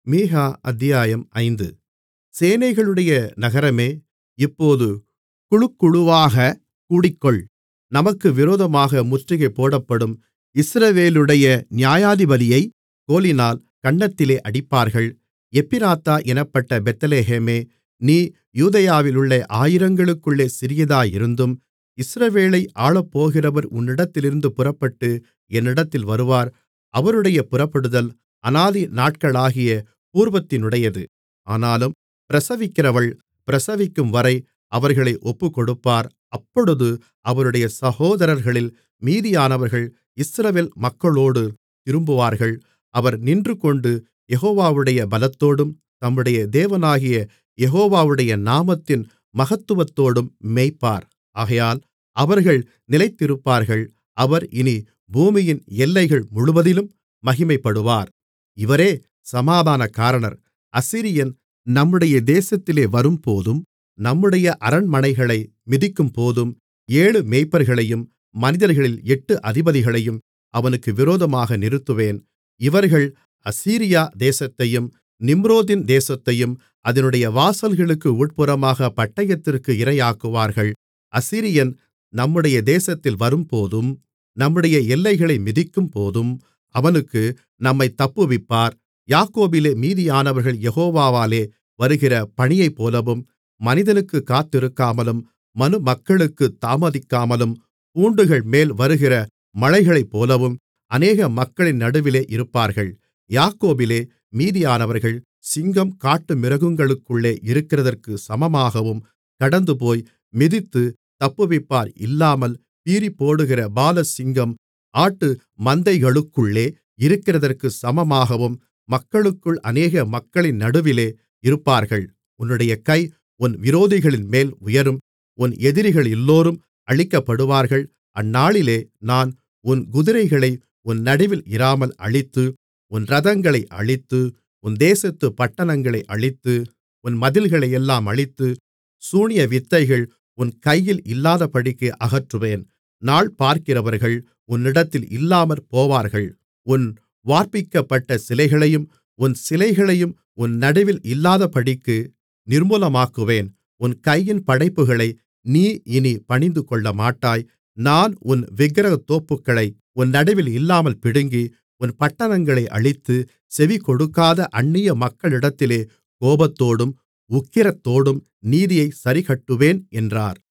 மீகா அத்தியாயம் ஐந்து சேனைகளுடைய நகரமே இப்போது குழுக்குழுவாகக் கூடிக்கொள் நமக்கு விரோதமாக முற்றுகை போடப்படும் இஸ்ரவேலுடைய நியாயாதிபதியைக் கோலினால் கன்னத்திலே அடிப்பார்கள் எப்பிராத்தா என்னப்பட்ட பெத்லெகேமே நீ யூதேயாவிலுள்ள ஆயிரங்களுக்குள்ளே சிறியதாயிருந்தும் இஸ்ரவேலை ஆளப்போகிறவர் உன்னிடத்திலிருந்து புறப்பட்டு என்னிடத்தில் வருவார் அவருடைய புறப்படுதல் அநாதி நாட்களாகிய பூர்வத்தினுடையது ஆனாலும் பிரசவிக்கிறவள் பிரசவிக்கும்வரை அவர்களை ஒப்புக்கொடுப்பார் அப்பொழுது அவருடைய சகோதரர்களில் மீதியானவர்கள் இஸ்ரவேல் மக்களோடு திரும்புவார்கள் அவர் நின்றுகொண்டு யெகோவாவுடைய பலத்தோடும் தம்முடைய தேவனாகிய யெகோவாவுடைய நாமத்தின் மகத்துவத்தோடும் மேய்ப்பார் ஆகையால் அவர்கள் நிலைத்திருப்பார்கள் அவர் இனி பூமியின் எல்லைகள் முழுவதிலும் மகிமைப்படுவார் இவரே சமாதானக்காரர் அசீரியன் நம்முடைய தேசத்திலே வரும்போதும் நம்முடைய அரண்மனைகளை மிதிக்கும்போதும் ஏழு மேய்ப்பர்களையும் மனிதர்களில் எட்டு அதிபதிகளையும் அவனுக்கு விரோதமாக நிறுத்துவேன் இவர்கள் அசீரியா தேசத்தையும் நிம்ரோதின் தேசத்தையும் அதினுடைய வாசல்களுக்கு உட்புறமாகப் பட்டயத்திற்கு இரையாக்குவார்கள் அசீரியன் நம்முடைய தேசத்தில் வரும்போதும் நம்முடைய எல்லைகளை மிதிக்கும்போதும் அவனுக்கு நம்மைத் தப்புவிப்பார் யாக்கோபிலே மீதியானவர்கள் யெகோவாவாலே வருகிற பனியைப்போலவும் மனிதனுக்குக் காத்திருக்காமலும் மனுமக்களுக்குத் தாமதிக்காமலும் பூண்டுகள்மேல் வருகிற மழைகளைப்போலவும் அநேக மக்களின் நடுவிலே இருப்பார்கள் யாக்கோபிலே மீதியானவர்கள் சிங்கம் காட்டுமிருகங்களுக்குள்ளே இருக்கிறதற்குச் சமமாகவும் கடந்துபோய் மிதித்து தப்புவிப்பார் இல்லாமல் பீறிப்போடுகிற பாலசிங்கம் ஆட்டு மந்தைகளுக்குள்ளே இருக்கிறதற்குச் சமமாகவும் மக்களுக்குள் அநேக மக்களின் நடுவிலே இருப்பார்கள் உன்னுடைய கை உன் விரோதிகளின்மேல் உயரும் உன் எதிரிகளெல்லோரும் அழிக்கப்படுவார்கள் அந்நாளிலே நான் உன் குதிரைகளை உன் நடுவில் இராமல் அழித்து உன் இரதங்களை அழித்து உன் தேசத்துப் பட்டணங்களை அழித்து உன் மதில்களையெல்லாம் அழித்து சூனியவித்தைகள் உன் கையில் இல்லாதபடிக்கு அகற்றுவேன் நாள் பார்க்கிறவர்கள் உன்னிடத்தில் இல்லாமற் போவார்கள் உன் வார்ப்பிக்கப்பட்ட சிலைகளையும் உன் சிலைகளையும் உன் நடுவில் இல்லாதபடிக்கு நிர்மூலமாக்குவேன் உன் கையின் படைப்புகளை நீ இனி பணிந்துகொள்ளமாட்டாய் நான் உன் விக்கிரகத்தோப்புக்களை உன் நடுவில் இல்லாமல் பிடுங்கி உன் பட்டணங்களை அழித்து செவிகொடுக்காத அந்நிய மக்களிடத்திலே கோபத்தோடும் உக்கிரத்தோடும் நீதியைச் சரிக்கட்டுவேன் என்றார்